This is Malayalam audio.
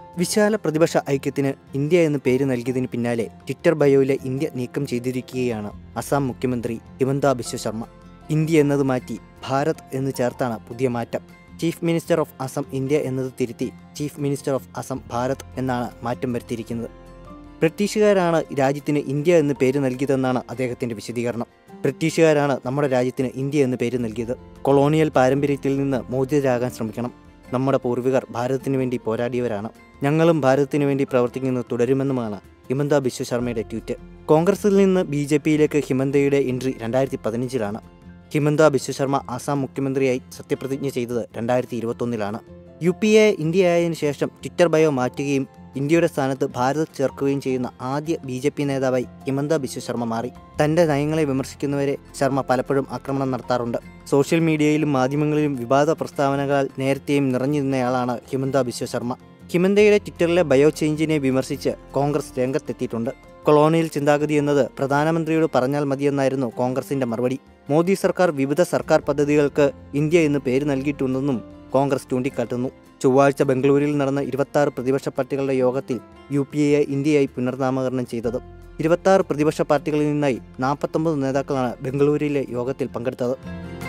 വിശാല പ്രതിപക്ഷ ഐക്യത്തിന് ഇന്ത്യ എന്ന് പേര് നൽകിയതിന് പിന്നാലെ ട്വിറ്റർ ബയോയിലെ ഇന്ത്യ നീക്കം ചെയ്തിരിക്കുകയാണ് അസം മുഖ്യമന്ത്രി ഹിമന്ത ബിശ്വ ശർമ്മ ഇന്ത്യ എന്നത് മാറ്റി ഭാരത് എന്ന് ചേർത്താണ് പുതിയ മാറ്റം chief minister of Assam India എന്നത് തിരുത്തി chief minister of Assam Bharat എന്നാണ് മാറ്റം വരുത്തിയിരിക്കുന്നത് ബ്രിട്ടീഷുകാരാണ് രാജ്യത്തിന് ഇന്ത്യ എന്ന് പേര് നൽകിയതെന്നാണ് അദ്ദേഹത്തിൻ്റെ വിശദീകരണം ബ്രിട്ടീഷുകാരാണ് നമ്മുടെ രാജ്യത്തിന് ഇന്ത്യ എന്ന് പേര് നൽകിയത് കൊളോണിയൽ പാരമ്പര്യത്തിൽ നിന്ന് മോചിതരാകാൻ ശ്രമിക്കണം നമ്മുടെ പൂർവികർ ഭാരതത്തിന് വേണ്ടി പോരാടിയവരാണ് ഞങ്ങളും ഭാരതത്തിന് വേണ്ടി പ്രവർത്തിക്കുന്നത് തുടരുമെന്നുമാണ് ഹിമന്ത ബിശ്വ ശർമ്മയുടെ ട്വീറ്റ് കോൺഗ്രസിൽ നിന്ന് ബി ജെ പിയിലേക്ക് ഹിമന്തയുടെ എൻട്രി രണ്ടായിരത്തി പതിനഞ്ചിലാണ് ഹിമന്ത ബിശ്വ ശർമ്മ ആസാം മുഖ്യമന്ത്രിയായി സത്യപ്രതിജ്ഞ ചെയ്തത് രണ്ടായിരത്തി ഇരുപത്തൊന്നിലാണ് യു പി എ ഇന്ത്യ ആയതിനു ശേഷം ട്വിറ്റർ ബയോ മാറ്റുകയും ഇന്ത്യയുടെ സ്ഥാനത്ത് ഭാരത് ചേർക്കുകയും ചെയ്യുന്ന ആദ്യ ബി ജെ പി നേതാവായി ഹിമന്ത ബിശ്വ ശർമ്മ മാറി തന്റെ നയങ്ങളെ വിമർശിക്കുന്നവരെ ശർമ്മ പലപ്പോഴും ആക്രമണം നടത്താറുണ്ട് സോഷ്യൽ മീഡിയയിലും മാധ്യമങ്ങളിലും വിവാദ പ്രസ്താവനകളാൽ നേരത്തെയും നിറഞ്ഞിരുന്നയാളാണ് ഹിമന്ത ബിശ്വ ശർമ്മ ഹിമന്തയുടെ ട്വിറ്ററിലെ ബയോ ചേഞ്ചിനെ വിമർശിച്ച് കോൺഗ്രസ് രംഗത്തെത്തിയിട്ടുണ്ട് കൊളോണിയൽ ചിന്താഗതി എന്നത് പ്രധാനമന്ത്രിയോട് പറഞ്ഞാൽ മതിയെന്നായിരുന്നു കോൺഗ്രസിന്റെ മറുപടി മോദി സർക്കാർ വിവിധ സർക്കാർ പദ്ധതികൾക്ക് ഇന്ത്യ എന്ന് പേര് നൽകിയിട്ടുണ്ടെന്നും കോൺഗ്രസ് ചൂണ്ടിക്കാട്ടുന്നു ചൊവ്വാഴ്ച ബംഗളൂരിൽ നടന്ന ഇരുപത്തി പ്രതിപക്ഷ പാർട്ടികളുടെ യോഗത്തിൽ യു പി എയെ ഇന്ത്യയായി പുനർനാമകരണം ചെയ്തത് ഇരുപത്തി പ്രതിപക്ഷ പാർട്ടികളിൽ നിന്നായി നാൽപ്പത്തൊമ്പത് നേതാക്കളാണ് ബംഗളൂരിലെ യോഗത്തിൽ പങ്കെടുത്തത്